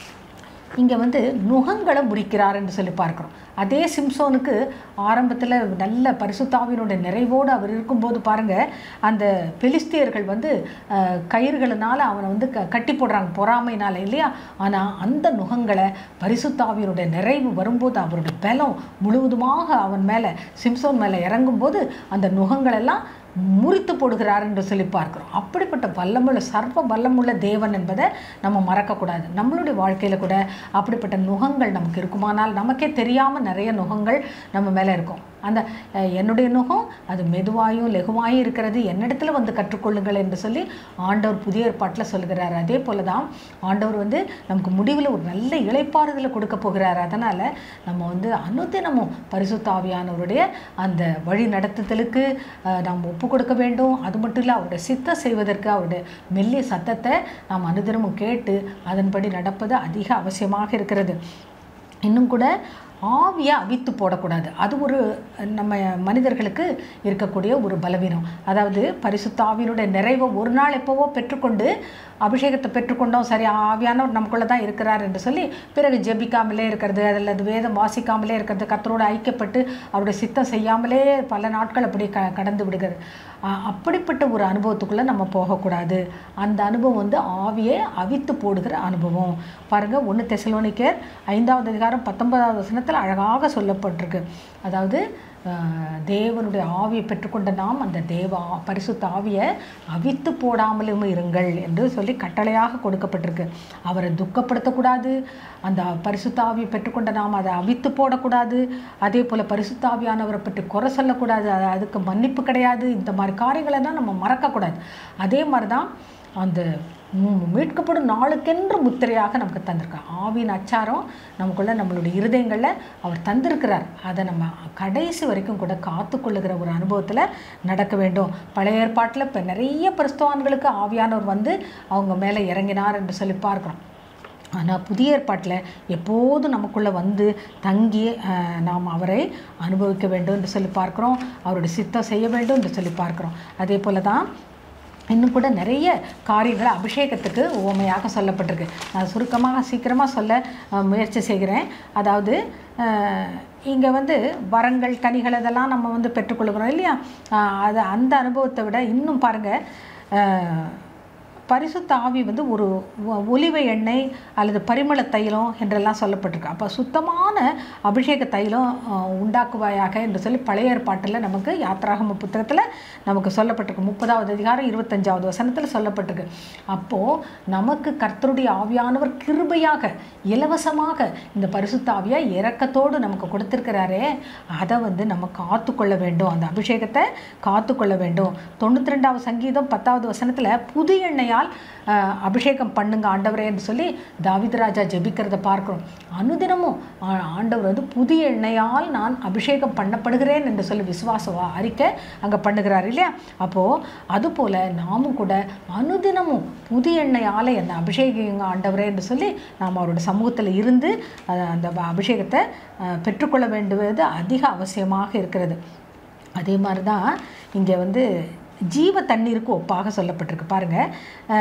இங்கே வந்து நுகங்களை முறிக்கிறார் என்று சொல்லி பார்க்கிறோம் அதே சிம்சோனுக்கு ஆரம்பத்தில் நல்ல பரிசுத்தாவினுடைய நிறைவோடு அவர் இருக்கும்போது பாருங்கள் அந்த பெலிஸ்தியர்கள் வந்து அஹ், கயிறுகளினால அவனை வந்து க கட்டி போடுறாங்க பொறாமைனால இல்லையா ஆனால் அந்த நுகங்களை பரிசுத்தாவினுடைய நிறைவு வரும்போது அவருடைய பலம் முழுவதுமாக அவன் மேலே சிம்சோன் மேலே இறங்கும்போது அந்த நுகங்களெல்லாம் முறித்து போடுகிறார் என்று சொல்லி பார்க்கிறோம் அப்படிப்பட்ட வல்லமுள்ள சர்வ வல்லமுள்ள தேவன் என்பதை நம்ம மறக்கக்கூடாது நம்மளுடைய வாழ்க்கையில் கூட அப்படிப்பட்ட நுகங்கள் நமக்கு இருக்குமானால் நமக்கே தெரியாமல் நிறைய நுகங்கள் நம்ம மேலே இருக்கும் அந்த அஹ், என்னுடைய நுகம் அது மெதுவாயும் லெகுவாயும் இருக்கிறது என்னிடத்துல வந்து கற்றுக்கொள்ளுங்கள் என்று சொல்லி ஆண்டவர் புதிய ஏற்பாட்டில் சொல்கிறார் அதே போல தான் ஆண்டவர் வந்து நமக்கு முடிவில் ஒரு நல்ல இளைப்பாறுதலை கொடுக்க போகிறார் அதனால் நம்ம வந்து அனுதினமும் பரிசுத்த ஆவியானவருடைய அந்த வழி நடத்துதலுக்கு அஹ், நாம் ஒப்பு கொடுக்க வேண்டும் அது மட்டும் இல்லை அவருடைய சித்தம் செய்வதற்கு அவருடைய மெல்லிய சத்தத்தை நாம் அனுதினமும் கேட்டு அதன்படி நடப்பது அதிக அவசியமாக இருக்கிறது இன்னும் கூட ஆவியை அவித்து போடக்கூடாது அது ஒரு நம்ம மனிதர்களுக்கு இருக்கக்கூடிய ஒரு பலவீனம் அதாவது பரிசுத்த ஆவியினுடைய நிறைவை ஒரு நாள் எப்போவோ பெற்றுக்கொண்டு அபிஷேகத்தை பெற்றுக்கொண்டோம் சரி ஆவியானவர் நமக்குள்ளே தான் இருக்கிறார் என்று சொல்லி பிறகு ஜெபிக்காமலே இருக்கிறது அல்லது வேதம் வாசிக்காமலே இருக்கிறது கர்த்தரோடு ஐக்கியப்பட்டு அவருடைய சித்தம் செய்யாமலே பல நாட்கள் அப்படி க கடந்து விடுகிறது அ- அப்படிப்பட்ட ஒரு அனுபவத்துக்குள்ளே நம்ம போகக்கூடாது அந்த அனுபவம் வந்து ஆவியை அவித்து போடுகிற அனுபவம் பாருங்கள் ஒன்று தெசலோனிக்கர் ஐந்தாவது அதிகாரம் பத்தொன்பதாவது வசனத்தில் அழகாக சொல்லப்பட்டிருக்கு அதாவது அஹ், தேவனுடைய ஆவியை பெற்றுக்கொண்ட நாம் அந்த தேவ ஆ- பரிசுத்த ஆவியை அவித்து போடாமலும் இருங்கள் என்று சொல்லி கட்டளையாக கொடுக்கப்பட்டிருக்கு அவரை துக்கப்படுத்தக்கூடாது அந்த பரிசுத்த ஆவியை பெற்றுக்கொண்ட நாம் அதை அவித்து போடக்கூடாது அதே போல் பரிசுத்த ஆவியானவரை பற்றி குறை சொல்லக்கூடாது அது- அதுக்கு மன்னிப்பு கிடையாது இந்த மாதிரி காரியங்களெல்லாம் நம்ம மறக்கக்கூடாது அதே மாதிரி தான் அந்த மீ- மீட்கப்படும் நாளுக்கென்று முத்திரையாக நமக்கு தந்திருக்கார் ஆவியின் அச்சாரம் நமக்குள்ள நம்மளுடைய இருதயங்களில் அவர் தந்திருக்கிறார் அதை நம்ம கடைசி வரைக்கும் கூட காத்துக்கொள்ளுகிற ஒரு அனுபவத்தில் நடக்க வேண்டும் பழைய ஏற்பாட்டில் இப்போ நிறைய பரிசுத்தவான்களுக்கு ஆவியானவர் வந்து அவங்க மேலே இறங்கினார் என்று சொல்லி பார்க்குறோம் ஆனால் புதிய ஏற்பாட்டில் எப்போதும் நமக்குள்ளே வந்து தங்கி அஹ், நாம் அவரை அனுபவிக்க வேண்டும் என்று சொல்லி பார்க்குறோம் அவருடைய சித்தம் செய்ய வேண்டும் என்று சொல்லி பார்க்குறோம் அதே போல தான் இன்னும் கூட நிறைய காரியங்கள் அபிஷேகத்துக்கு உவமையாக சொல்லப்பட்டிருக்கு நான் சுருக்கமாக சீக்கிரமாக சொல்ல அஹ், முயற்சி செய்கிறேன் அதாவது இங்கே வந்து வரங்கள் கனிகள் இதெல்லாம் நம்ம வந்து பெற்றுக்கொள்கிறோம் இல்லையா அஹ், அது அந்த அனுபவத்தை விட இன்னும் பாருங்கள் பரிசுத்த ஆவி வந்து ஒரு ஒ- ஒலிவ எண்ணெய் அல்லது பரிமள தைலம் என்றெல்லாம் சொல்லப்பட்டிருக்கு அப்போ சுத்தமான அபிஷேக தைலம் அஹ், உண்டாக்குவாயாக என்று சொல்லி பழைய ஏற்பாட்டில் நமக்கு யாத்ராகம புத்தகத்தில் நமக்கு சொல்லப்பட்டிருக்கு முப்பதாவது அதிகாரம் இருபத்தஞ்சாவது வசனத்தில் சொல்லப்பட்டிருக்கு அப்போது நமக்கு கர்த்தருடைய ஆவியானவர் கிருபையாக இலவசமாக இந்த பரிசுத்த ஆவியை இரக்கத்தோடு நமக்கு கொடுத்திருக்கிறாரே அதை வந்து நம்ம காத்துக்கொள்ள வேண்டும் அந்த அபிஷேகத்தை காத்துக்கொள்ள வேண்டும் தொண்ணூற்றி ரெண்டாவது சங்கீதம் பத்தாவது வசனத்தில் புது எண்ணெயால் அஹ், அபிஷேகம் பண்ணுங்க ஆண்டவரே என்று சொல்லி தாவீது ராஜா ஜெபிக்கிறத பார்க்கிறோம் அனுதினமும் ஆ- ஆண்டவர் வந்து புதிய எண்ணெயால் நான் அபிஷேகம் பண்ணப்படுகிறேன் என்று சொல்லி விசுவாச வா- அறிக்கை அங்கே பண்ணுகிறார் இல்லையா அப்போது அதுபோல் நாமும் கூட அனுதினமும் புதிய எண்ணெயால் என்னை அபிஷேகிங்க ஆண்டவரே என்று சொல்லி நாம் அவரோட சமூகத்தில் இருந்து அஹ், அந்த ப- அபிஷேகத்தை அஹ், பெற்றுக்கொள்ள வேண்டுவது அதிக அவசியமாக இருக்கிறது அதே மாதிரி தான் இங்கே வந்து ஜீவ தண்ணீருக்கு ஒப்பாக சொல்லப்பட்டிருக்கு பாருங்கள்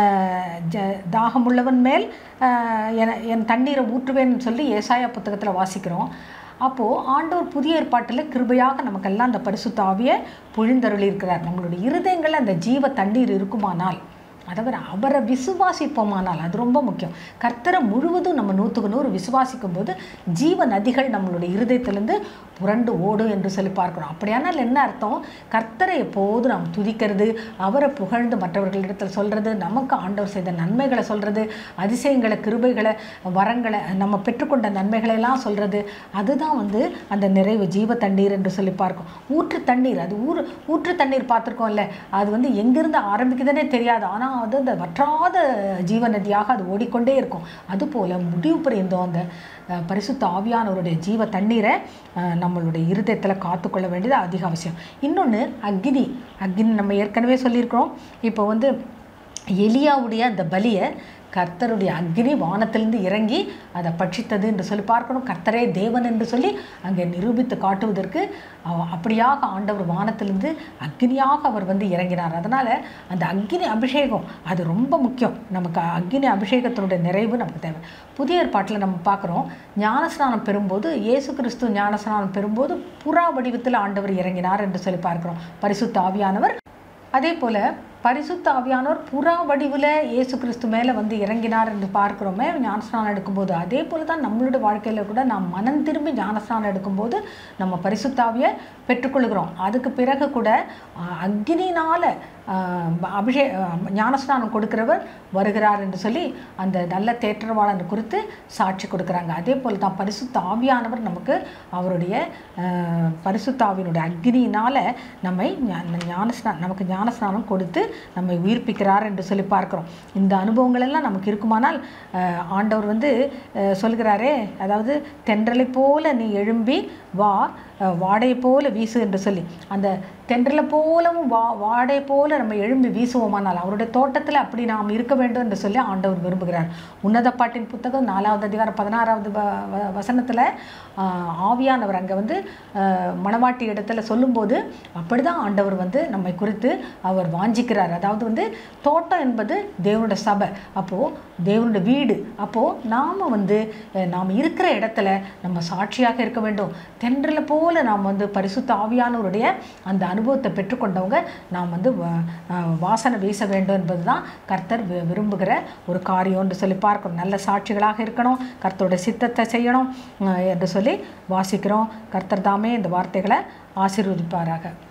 ஜ தாகமுள்ளவன் மேல் அஹ், என- என் தண்ணீரை ஊற்றுவேன்னு சொல்லி ஏசாயா புத்தகத்தில் வாசிக்கிறோம் அப்போது ஆண்டவர் புதிய ஏற்பாட்டில் கிருபையாக நமக்கெல்லாம் அந்த பரிசுத்த ஆவியை பொழிந்தருளி இருக்கிறார் நம்மளுடைய இருதயங்களில் அந்த ஜீவ தண்ணீர் இருக்குமானால் அதாவது அவரை விசுவாசிப்போமானால் அது ரொம்ப முக்கியம் கர்த்தரை முழுவதும் நம்ம நூற்றுக்கு நூறு விசுவாசிக்கும் போது ஜீவ நதிகள் நம்மளுடைய இருதயத்திலேருந்து புரண்டு ஓடும் என்று சொல்லி பார்க்கிறோம் அப்படியானால் என்ன அர்த்தம் கர்த்தரை எப்போதும் நாம் துதிக்கிறது அவரை புகழ்ந்து மற்றவர்களிடத்தில் சொல்கிறது நமக்கு ஆண்டவர் செய்த நன்மைகளை சொல்கிறது அதிசயங்களை கிருபைகளை வரங்களை நம்ம பெற்றுக்கொண்ட நன்மைகளை எல்லாம் சொல்கிறது அதுதான் வந்து அந்த நிறைவு ஜீவ தண்ணீர் என்று சொல்லி பார்க்கும் ஊற்று தண்ணீர் அது ஊர் ஊற்று தண்ணீர் பார்த்துருக்கோம்ல அது வந்து எங்கிருந்து ஆரம்பிக்குதுன்னே தெரியாது ஆனால் அது அந்த வற்றாத ஜீவ நதியாக அது ஓடிக்கொண்டே இருக்கும் அதுபோல் முடிவு புரிந்தோம் அந்த அஹ், பரிசுத்த ஆவியானவருடைய ஜீவ தண்ணீரை அஹ், நம்மளுடைய இருதயத்தில் காத்துக்கொள்ள வேண்டியது அதிக அவசியம் இன்னொன்று அக்னி அக்னி நம்ம ஏற்கனவே சொல்லியிருக்கிறோம் இப்போ வந்து எலியாவுடைய அந்த பலியை கர்த்தருடைய அக்னி வானத்திலிருந்து இறங்கி அதை பட்சித்தது என்று சொல்லி பார்க்கணும் கர்த்தரே தேவன் என்று சொல்லி அங்கே நிரூபித்து காட்டுவதற்கு அவ- அப்படியாக ஆண்டவர் வானத்திலிருந்து அக்னியாக அவர் வந்து இறங்கினார் அதனால் அந்த அக்னி அபிஷேகம் அது ரொம்ப முக்கியம் நமக்கு அக்னி அபிஷேகத்தினுடைய நிறைவு நமக்கு தேவை புதிய ஏற்பாட்டில் நம்ம பார்க்குறோம் ஞானஸ்நானம் பெறும்போது இயேசு கிறிஸ்து ஞானஸ்நானம் பெறும்போது புறா வடிவத்தில் ஆண்டவர் இறங்கினார் என்று சொல்லி பார்க்கிறோம் பரிசுத்த ஆவியானவர் அதே போல் பரிசுத்த ஆவியானவர் புறா வடிவில் இயேசு கிறிஸ்து மேலே வந்து இறங்கினார் என்று பார்க்கிறோமே ஞானஸ்நானம் எடுக்கும்போது அதே போல் தான் நம்மளுடைய வாழ்க்கையில் கூட நாம் மனம் திரும்பி ஞானஸ்நானம் எடுக்கும்போது நம்ம பரிசுத்த ஆவியை பெற்றுக்கொள்கிறோம் அதுக்கு பிறகு கூட அஹ், அக்னியினால் அபிஷே அஹ், ஞானஸ்நானம் கொடுக்கிறவர் வருகிறார் என்று சொல்லி அந்த நல்ல தேற்றவாளன் குறித்து சாட்சி கொடுக்குறாங்க அதே போல் தான் பரிசுத்த ஆவியானவர் நமக்கு அவருடைய அஹ், பரிசுத்த ஆவியினுடைய அக்னியினால் நம்மை ஞா- ஞானஸ்நானம் நமக்கு ஞானஸ்நானம் கொடுத்து நம்மை உயிர்ப்பிக்கிறார் என்று சொல்லி பார்க்கிறோம் இந்த அனுபவங்கள் எல்லாம் நமக்கு இருக்குமானால் அஹ், ஆண்டவர் வந்து அஹ், சொல்கிறாரே அதாவது தென்றலை போல நீ எழும்பி வா அஹ், வாடை போல வீசு என்று சொல்லி அந்த தென்றலை போலவும் வா வாடை போல நம்ம எழும்பி வீசுவோமானால் அவருடைய தோட்டத்தில் அப்படி நாம் இருக்க வேண்டும் என்று சொல்லி ஆண்டவர் விரும்புகிறார் உன்னத பாட்டின் புத்தகம் நாலாவது அதிகாரம் பதினாறாவது வ வ- வசனத்தில் ஆஹ், ஆவியானவர் அங்கே வந்து ஆஹ், மணவாட்டி இடத்துல சொல்லும்போது அப்படிதான் ஆண்டவர் வந்து நம்மை குறித்து அவர் வாஞ்சிக்கிறார் அதாவது வந்து தோட்டம் என்பது தேவனுடைய சபை அப்போது தேவனுடைய வீடு அப்போது நாம் வந்து அஹ், நாம் இருக்கிற இடத்துல நம்ம சாட்சியாக இருக்க வேண்டும் தென்றலை போல நாம் வந்து பரிசுத்த ஆவியானவருடைய அந்த அனுபவத்தை பெற்றுக்கொண்டவங்க நாம் வந்து வ- அஹ், வாசனை வீச வேண்டும் என்பது தான் கர்த்தர் வி- விரும்புகிற ஒரு காரியம் என்று சொல்லி பார்க்கணும் நல்ல சாட்சிகளாக இருக்கணும் கர்த்தருடைய சித்தத்தை செய்யணும் அஹ், என்று சொல்லி வாசிக்கிறோம் கர்த்தர் தாமே இந்த வார்த்தைகளை ஆசீர்வதிப்பாராக